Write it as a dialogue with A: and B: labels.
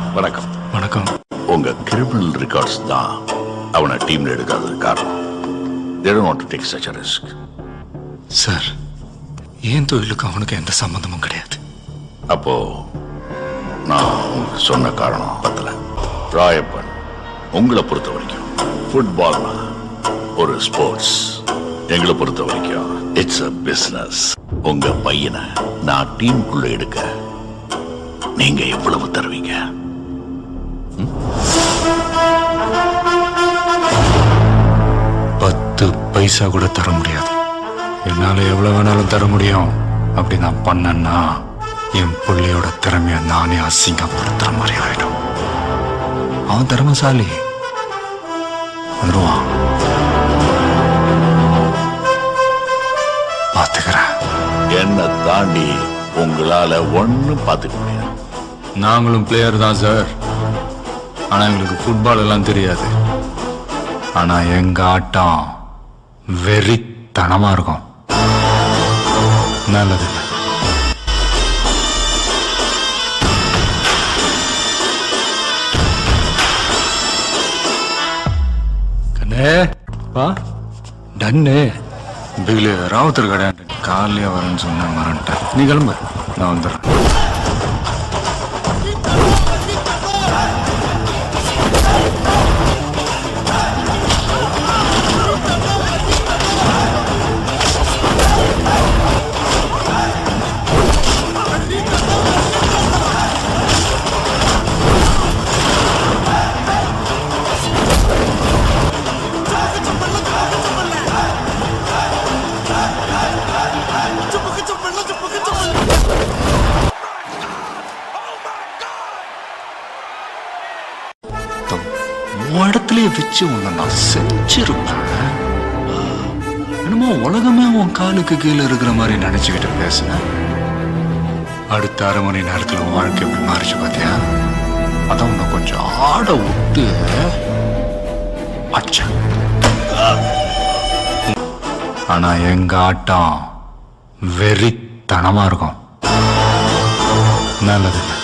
A: வணக்கம்
B: வணக்கம்
A: உங்க கிரிமினல் ரெக்கார்ட்ஸ் தான் அவனை டீம்ல எடுக்காதது காரணம் they don't want to take such a risk
B: sir ஏன் தொழிலுக்கு அவனுக்கு எந்த சம்மந்தமும் கிடையாது
A: அப்போ நான் உங்களுக்கு சொன்ன காரணம் பத்தல ராயப்பன் உங்களை பொறுத்த வரைக்கும் ஃபுட்பால்னா ஒரு ஸ்போர்ட்ஸ் எங்களை பொறுத்த வரைக்கும் இட்ஸ் அ பிசினஸ் உங்க பையனை நான் டீமுக்குள்ள எடுக்க நீங்க எவ்வளவு தருவீங்க
B: பத்து பைசா கூட தர முடியாது என்னால எவ்வளவு வேணாலும் தர முடியும் அப்படி நான் பண்ணேன்னா என் பிள்ளையோட திறமைய நானே அசிங்கப்படுத்துற மாதிரி ஆயிடும் அவன் திறமசாலி வந்துருவான் பாத்துக்கிறேன்
A: என்னை தாண்டி உங்களால ஒண்ணும் பார்த்துக்க முடியாது
B: நாங்களும் பிளேயர் தான் சார் ஆனா எங்களுக்கு ஃபுட்பால் எல்லாம் தெரியாது ஆனா எங்க ஆட்டம் வெறித்தனமா இருக்கும் நல்லது கண்ணே வா டன்னு பிகிலு ராவுத்தர் கடை காலையே வரேன்னு சொன்ன மறந்துட்டேன் நீ கிளம்பு நான் வந்துடுறேன் இடத்துலயே வச்சு உன்னை நான் செஞ்சிருப்பேன் என்னமோ உலகமே உன் காலுக்கு கீழே இருக்கிற மாதிரி நினைச்சுக்கிட்டு பேசுன அடுத்த அரை மணி நேரத்துல உன் வாழ்க்கை எப்படி மாறிச்சு பாத்தியா அதான் உன்னை கொஞ்சம் ஆட விட்டு அச்சா ஆனா எங்க ஆட்டம் வெறித்தனமா இருக்கும் நல்லது